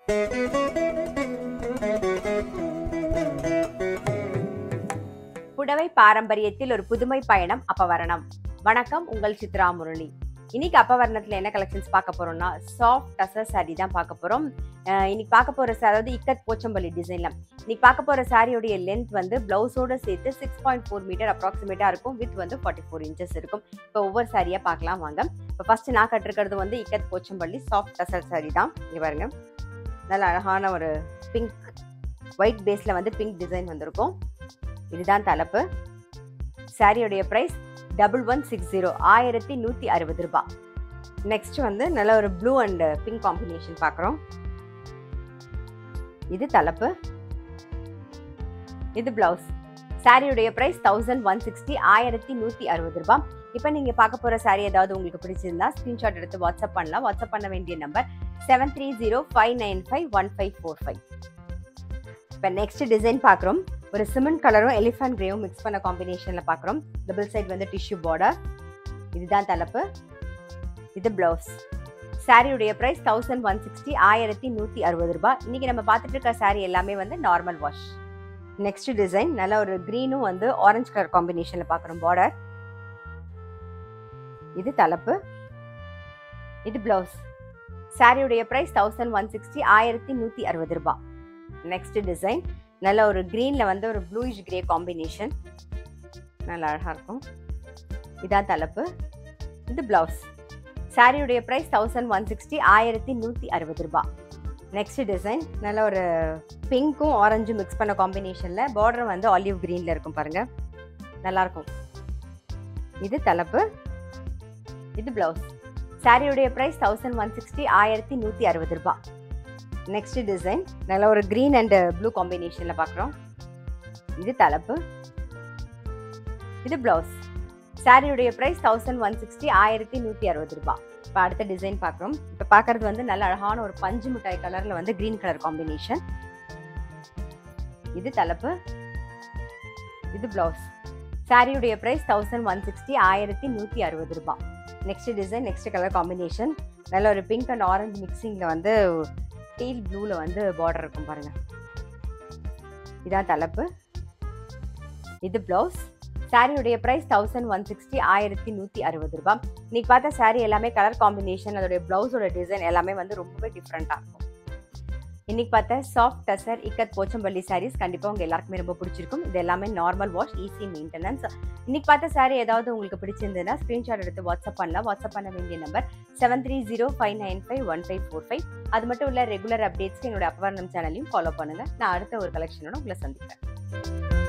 புடவை பாரம்பரியத்தில் ஒரு புதுமை பயணம் அப்பவரணம் வணக்கம் உங்கள் சித்ரா முரளி இன்னைக்கு அப்பவரணத்துல என்ன கலெக்ஷன்ஸ் பார்க்க போறோம்னா சாஃப்ட் டசர் saree தான் பார்க்க போறோம் அஹ் இன்னைக்கு பார்க்க போற saree அதாவது இக்கத் போச்சம்பள்ளி டிசைன்ல இன்னைக்கு பார்க்க போற சாரியோடைய லென்த் வந்து பிளவுஸோட சேர்த்து சிக்ஸ் பாயிண்ட் ஃபோர் மீட்டர் அப்ராக்சிமேட்டா இருக்கும் வித் வந்து ஃபார்ட்டி ஃபோர் இன்ச்சஸ் இருக்கும் இப்போ ஒவ்வொரு சாரியா பார்க்கலாம் வாங்க இப்போ ஃபர்ஸ்ட் நான் கட்டிருக்கிறது வந்து இக்கத் போச்சம்பள்ளி சாஃப்ட் டசர் saree தான் இங்க பாருங்க நல்ல அழகான ஒரு பிங்க் ஒயிட் பேஸ்ல வந்து பிங்க் டிசைன் வந்திருக்கும் இதுதான் தலைப்பு சாரியோடைய price double one six zero ஆயிரத்தி நூற்றி அறுபது ரூபாய் நெக்ஸ்ட் வந்து நல்ல ஒரு ப்ளூ அண்ட் பிங்க் காம்பினேஷன் பார்க்குறோம் இது தலைப்பு இது பிளவுஸ் சாரியுடைய பிரைஸ் தௌசண்ட் ஒன் சிக்ஸ்டி ஆயிரத்தி நூற்றி அறுபது ரூபாய் இப்போ நீங்கள் பார்க்க போகிற சாரி ஏதாவது உங்களுக்கு பிடிச்சிருந்தா ஸ்க்ரீன்ஷாட் எடுத்து வாட்ஸ்அப் பண்ணலாம் வாட்ஸ்அப் பண்ண வேண்டிய number seven three zero five nine five one five four five இப்போ நெக்ஸ்ட் டிசைன் பார்க்குறோம் ஒரு சிமெண்ட் கலரும் எலிஃபண்ட் கிரேவும் மிக்ஸ் பண்ண காம்பினேஷனில் பார்க்குறோம் டபுள் சைட் வந்து டிஷ்யூ பார்டர் இதுதான் தலைப்பு இது பிளவுஸ் சாரியுடைய ப்ரைஸ் தௌசண்ட் ஒன் சிக்ஸ்டி ஆயிரத்தி நூற்றி அறுபது ரூபாய் இன்னைக்கு நம்ம பார்த்துட்டு இருக்க சாரி எல்லாமே வந்து நார்மல் வாஷ் நெக்ஸ்ட் டிசைன் நல்ல ஒரு க்ரீனும் வந்து ஆரஞ்சு கலர் காம்பினேஷனில் பார்க்குறோம் பார்டர் இது தலைப்பு இது பிளவுஸ் சாரியுடைய ப்ரைஸ் தௌசண்ட் ஒன் சிக்ஸ்டி ஆயிரத்தி நூற்றி அறுபது ரூபாய் நெக்ஸ்ட் டிசைன் நல்ல ஒரு க்ரீனில் வந்து ஒரு ப்ளூயிஷ் கிரே காம்பினேஷன் நல்லா அழகாக இருக்கும் இதான் தலைப்பு இது பிளவுஸ் சாரியுடைய ப்ரைஸ் தௌசண்ட் ஒன் சிக்ஸ்டி ஆயிரத்தி நூற்றி அறுபது ரூபாய் நெக்ஸ்ட் டிசைன் நல்ல ஒரு பிங்க்கும் ஆரஞ்சும் மிக்ஸ் பண்ண காம்பினேஷனில் பார்டர் வந்து ஆலிவ் க்ரீனில் இருக்கும் பாருங்கள் நல்லாயிருக்கும் இது தலைப்பு இது பிளவுஸ் சாரியுடைய ப்ரைஸ் தௌசண்ட் ஒன் சிக்ஸ்டி ஆயிரத்தி நூற்றி அறுபது ரூபாய் நெக்ஸ்ட் டிசைன் நல்ல ஒரு க்ரீன் அண்ட் ப்ளூ காம்பினேஷனில் பார்க்குறோம் இது தலைப்பு இது பிளவுஸ் சாரியுடைய ப்ரைஸ் தௌசண்ட் ஒன் சிக்ஸ்டி ஆயிரத்தி நூற்றி அறுபது ரூபாய் இப்போ அடுத்த டிசைன் பார்க்குறோம் இப்போ பார்க்கறது வந்து நல்ல அழகான ஒரு பஞ்சு மிட்டாய் கலரில் வந்து க்ரீன் கலர் காம்பினேஷன் இது தலைப்பு இது பிளவுஸ் சாரியுடைய ப்ரைஸ் தௌசண்ட் ஒன் சிக்ஸ்டி ஆயிரத்தி நூற்றி அறுபது ரூபாய் next design next colour combination நல்ல ஒரு பிங்க் அண்ட் ஆரஞ்சு மிக்சிங்கில் வந்து டீல் ப்ளூவில் வந்து பார்டர் இருக்கும் பாருங்க இதான் தலைப்பு இது பிளவுஸ் சாரியுடைய ப்ரைஸ் தௌசண்ட் ஒன் சிக்ஸ்டி ஆயிரத்தி நூற்றி அறுபது ரூபாய் இன்னைக்கு பார்த்த சாரி எல்லாமே கலர் காம்பினேஷன் அதோடைய பிளவுஸோட டிசைன் எல்லாமே வந்து ரொம்பவே டிஃப்ரெண்ட்டாக இருக்கும் இன்னைக்கு பார்த்த சாஃப்ட் டசர் இக்கத் போச்சம்பள்ளி சாரீஸ் கண்டிப்பாக உங்கள் எல்லாருக்குமே ரொம்ப பிடிச்சிருக்கும் இது எல்லாமே நார்மல் வாஷ் ஈஸி மெயின்டெனன்ஸ் இன்னைக்கு பார்த்த சாரி ஏதாவது உங்களுக்கு பிடிச்சிருந்ததுன்னா ஸ்க்ரீன்ஷாட் எடுத்து வாட்ஸ்அப் பண்ணலாம் வாட்ஸ்அப் பண்ண வேண்டிய number seven three zero five nine five one five four five அது மட்டும் இல்லை ரெகுலர் அப்டேட்ஸ்க்கு என்னோட அப்பவர்ணம் சேனலையும் ஃபாலோ பண்ணுங்கள் நான் அடுத்த ஒரு கலெக்ஷனோட உங்களை சந்திக்கிறேன்